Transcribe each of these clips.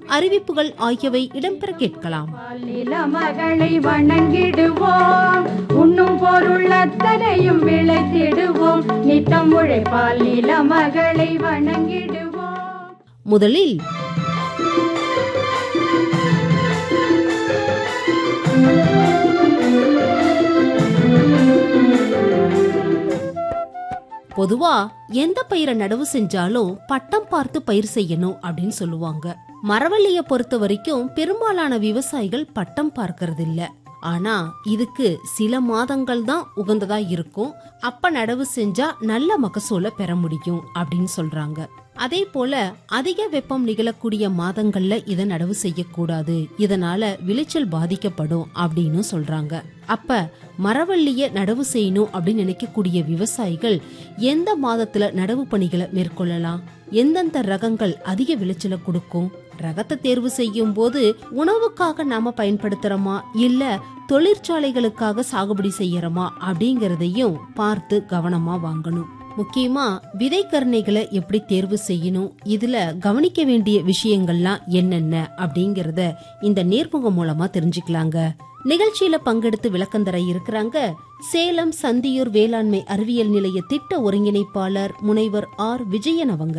அறிவிப்புகள் ஆகியவை இடம்பெற கேட்கலாம் நில மகளை வணங்கிடுவோம் உண்ணும் பொருள் அத்தனையும் விளைத்திடுவோம் நித்தம் உழைப்பால் நில மகளை வணங்கிடுவோம் முதலில் பொதுவா எந்த பயிரை நடவு செஞ்சாலும் பட்டம் பார்த்து பயிர் செய்யணும் அப்படின்னு சொல்லுவாங்க மரவள்ளிய பொறுத்த வரைக்கும் பெரும்பாலான விவசாயிகள் பட்டம் பார்க்கறது இல்ல ஆனா இதுக்கு சில மாதங்கள் தான் உகந்ததா இருக்கும் அப்ப நடவு செஞ்சா நல்ல மகசூலை பெற முடியும் அப்படின்னு சொல்றாங்க அதே போல அதிக வெப்பம் நிகழக்கூடிய மாதங்கள்ல இத நடவு செய்யக்கூடாது இதனால விளைச்சல் பாதிக்கப்படும் அப்படின்னு சொல்றாங்க அப்ப மரவள்ளிய நடவு செய்யணும் அப்படின்னு நினைக்கக்கூடிய விவசாயிகள் எந்த மாதத்துல நடவு பணிகளை மேற்கொள்ளலாம் எந்தெந்த ரகங்கள் அதிக விளைச்சலை கொடுக்கும் ரகத்தை தேர்வு செய்யும் போது உணவுக்காக நாம பயன்படுத்துறோமா இல்ல தொழிற்சாலைகளுக்காக சாகுபடி செய்யறோமா அப்படிங்கறதையும் பார்த்து கவனமா வாங்கணும் முக்கியமா விதைக்கரணைகளை எப்படி தேர்வு செய்யணும் இதுல கவனிக்க வேண்டிய விஷயங்கள்லாம் என்னென்ன அப்படிங்கறத இந்த நேர்முகம் மூலமா தெரிஞ்சுக்கலாங்க நிகழ்ச்சியில பங்கெடுத்து விளக்கம் தர இருக்கிறாங்க சேலம் சந்தியூர் வேளாண்மை அறிவியல் நிலைய திட்ட ஒருங்கிணைப்பாளர் முனைவர் ஆர் விஜயன் அவங்க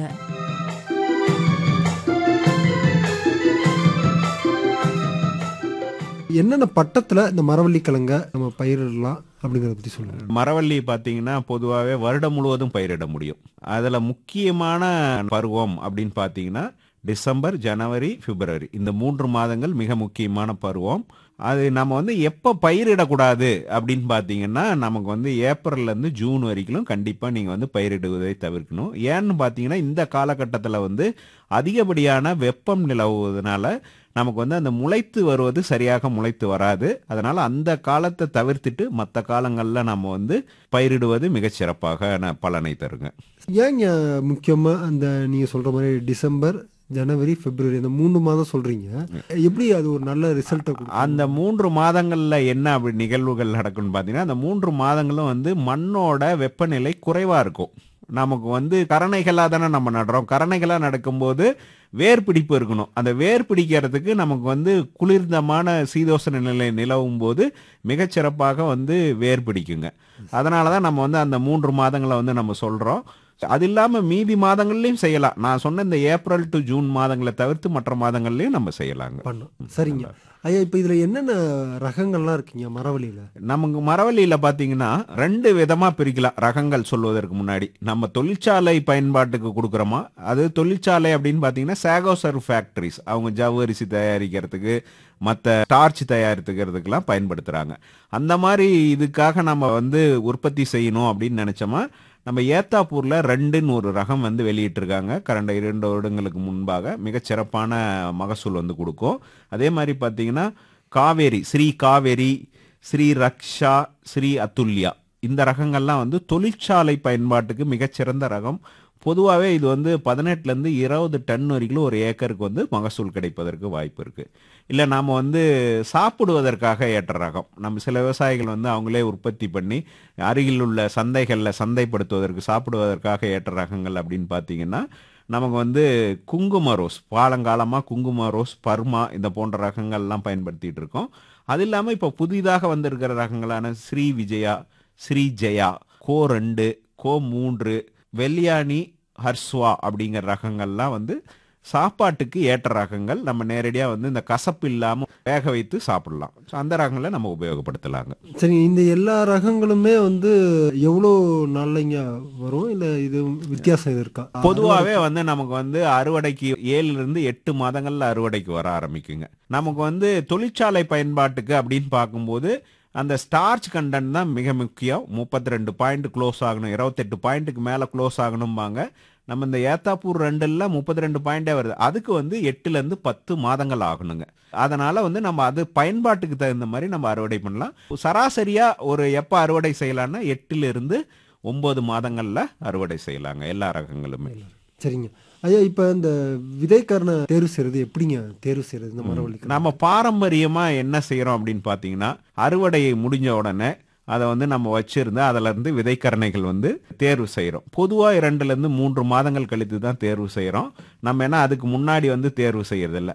என்னென்ன பட்டத்துல இந்த மரவள்ளி கிழங்க நம்ம பயிரிடலாம் அப்படிங்கறத பத்தி சொல்லுங்க மரவள்ளி பார்த்தீங்கன்னா பொதுவாகவே வருடம் முழுவதும் பயிரிட முடியும் அதில் முக்கியமான பருவம் அப்படின்னு பார்த்தீங்கன்னா டிசம்பர் ஜனவரி பிப்ரவரி இந்த மூன்று மாதங்கள் மிக முக்கியமான பருவம் அது நம்ம வந்து எப்போ பயிரிடக்கூடாது அப்படின்னு பார்த்தீங்கன்னா நமக்கு வந்து ஏப்ரல்லேருந்து ஜூன் வரைக்கும் கண்டிப்பாக நீங்கள் வந்து பயிரிடுவதை தவிர்க்கணும் ஏன்னு பார்த்தீங்கன்னா இந்த காலகட்டத்தில் வந்து அதிகப்படியான வெப்பம் நிலவுவதனால நமக்கு வந்து அந்த முளைத்து வருவது சரியாக முளைத்து வராது அதனால அந்த காலத்தை தவிர்த்துட்டு மற்ற காலங்களில் நம்ம வந்து பயிரிடுவது மிகச் சிறப்பாக ந- பலனை தருங்க ஏங்க முக்கியமா அந்த நீங்க சொல்ற மாதிரி டிசம்பர் ஜனவரி பிப்ரவரி அந்த மூணு மாதம் சொல்றீங்க எப்படி அது ஒரு நல்ல ரிசல்ட்டை கொடுக்கும் அந்த மூன்று மாதங்கள்ல என்ன அப்படி நிகழ்வுகள் நடக்கும்னு பார்த்தீங்கன்னா அந்த மூன்று மாதங்களும் வந்து மண்ணோட வெப்பநிலை குறைவா இருக்கும் நமக்கு வந்து கரணைகளாக தானே நம்ம நடுறோம் கரணைகளாக நடக்கும்போது வேர் பிடிப்பு இருக்கணும் அந்த வேர் பிடிக்கிறதுக்கு நமக்கு வந்து குளிர்ந்தமான சீதோசன நிலை நிலவும் போது மிகச்சிறப்பாக வந்து வேர் பிடிக்குங்க அதனால தான் நம்ம வந்து அந்த மூன்று மாதங்களை வந்து நம்ம சொல்றோம் அது இல்லாம மீதி மாதங்கள்லயும் செய்யலாம் நான் சொன்ன இந்த ஏப்ரல் டு ஜூன் மாதங்களை தவிர்த்து மற்ற மாதங்கள்லயும் நம்ம செய்யலாங்க பண்ணும் சரிங்க ஐயா இப்ப இதுல என்னென்ன ரகங்கள்லாம் இருக்குங்க மரவள்ளியில நமக்கு மரவள்ளியில பாத்தீங்கன்னா ரெண்டு விதமா பிரிக்கலாம் ரகங்கள் சொல்வதற்கு முன்னாடி நம்ம தொழிற்சாலை பயன்பாட்டுக்கு கொடுக்குறோமா அது தொழிற்சாலை அப்படின்னு பாத்தீங்கன்னா சாகோசர் ஃபேக்டரிஸ் அவங்க ஜவ்வரிசி தயாரிக்கிறதுக்கு மற்ற ஸ்டார்ச் தயாரித்துக்கிறதுக்கெல்லாம் பயன்படுத்துறாங்க அந்த மாதிரி இதுக்காக நம்ம வந்து உற்பத்தி செய்யணும் அப்படின்னு நினைச்சோமா நம்ம ஏத்தாப்பூர்ல ரெண்டுன்னு ஒரு ரகம் வந்து வெளியிட்டிருக்காங்க கடந்த இரண்டு வருடங்களுக்கு முன்பாக மிகச் சிறப்பான மகசூல் வந்து கொடுக்கும் அதே மாதிரி பார்த்தீங்கன்னா காவேரி ஸ்ரீ காவேரி ஸ்ரீ ரக்ஷா ஸ்ரீ அதுல்யா இந்த ரகங்கள்லாம் வந்து தொழிற்சாலை பயன்பாட்டுக்கு மிகச்சிறந்த ரகம் பொதுவாகவே இது வந்து பதினெட்டுலேருந்து இருபது டன் வரைக்கும் ஒரு ஏக்கருக்கு வந்து மகசூல் கிடைப்பதற்கு வாய்ப்பு இருக்குது இல்லை நாம் வந்து சாப்பிடுவதற்காக ஏற்ற ரகம் நம்ம சில விவசாயிகள் வந்து அவங்களே உற்பத்தி பண்ணி அருகில் உள்ள சந்தைகளில் சந்தைப்படுத்துவதற்கு சாப்பிடுவதற்காக ஏற்ற ரகங்கள் அப்படின்னு பார்த்தீங்கன்னா நமக்கு வந்து குங்கும ரோஸ் பாலங்காலமாக குங்கும ரோஸ் பர்மா இந்த போன்ற ரகங்கள்லாம் பயன்படுத்திட்டு இருக்கோம் அது இல்லாமல் இப்போ புதிதாக வந்திருக்கிற ரகங்களான ஸ்ரீ விஜயா ஸ்ரீ ஜெயா கோ ரெண்டு கோ மூன்று வெள்ளியானி ஹர்ஸ்வா அப்படிங்கிற ரகங்கள்லாம் வந்து சாப்பாட்டுக்கு ஏற்ற ரகங்கள் நம்ம நேரடியாக வந்து இந்த கசப்பு இல்லாமல் வேக வைத்து சாப்பிடலாம் ஸோ அந்த ரகங்களை நம்ம உபயோகப்படுத்தலாங்க சரி இந்த எல்லா ரகங்களுமே வந்து எவ்வளோ நாள்லைங்க வரும் இல்ல இது வித்தியாசம் இது இருக்கா பொதுவாகவே வந்து நமக்கு வந்து அறுவடைக்கு ஏழுல இருந்து எட்டு மாதங்கள்ல அறுவடைக்கு வர ஆரம்பிக்குங்க நமக்கு வந்து தொழிற்சாலை பயன்பாட்டுக்கு அப்படின்னு பார்க்கும்போது அந்த ஸ்டார்ச் கண்டென்ட் தான் மிக முக்கியம் முப்பத்தி ரெண்டு பாயிண்ட் க்ளோஸ் ஆகணும் இருபத்தெட்டு பாயிண்ட்டுக்கு மேலே க்ளோஸ் ஆகணும்பாங்க நம்ம இந்த ஏத்தாப்பூர் ரெண்டுல முப்பத்தி ரெண்டு பாயிண்டே வருது அதுக்கு வந்து எட்டுல இருந்து பத்து மாதங்கள் ஆகணுங்க அதனால வந்து நம்ம அது பயன்பாட்டுக்கு தகுந்த மாதிரி நம்ம அறுவடை பண்ணலாம் சராசரியா ஒரு எப்போ அறுவடை செய்யலாம்னா எட்டுல இருந்து ஒன்பது மாதங்கள்ல அறுவடை செய்யலாங்க எல்லா ரகங்களுமே சரிங்க ஐயா இப்ப இந்த விதைக்கரணை தேர்வு செய்யறது எப்படிங்க தேர்வு செய்யறது இந்த மரவள்ளி நம்ம பாரம்பரியமா என்ன செய்யறோம் அப்படின்னு பாத்தீங்கன்னா அறுவடையை முடிஞ்ச உடனே அதை வந்து நம்ம வச்சிருந்து அதுல இருந்து விதைக்கரணைகள் வந்து தேர்வு செய்யறோம் பொதுவா இரண்டுல இருந்து மூன்று மாதங்கள் கழித்து தான் தேர்வு செய்யறோம் நம்ம என்ன அதுக்கு முன்னாடி வந்து தேர்வு செய்யறது இல்ல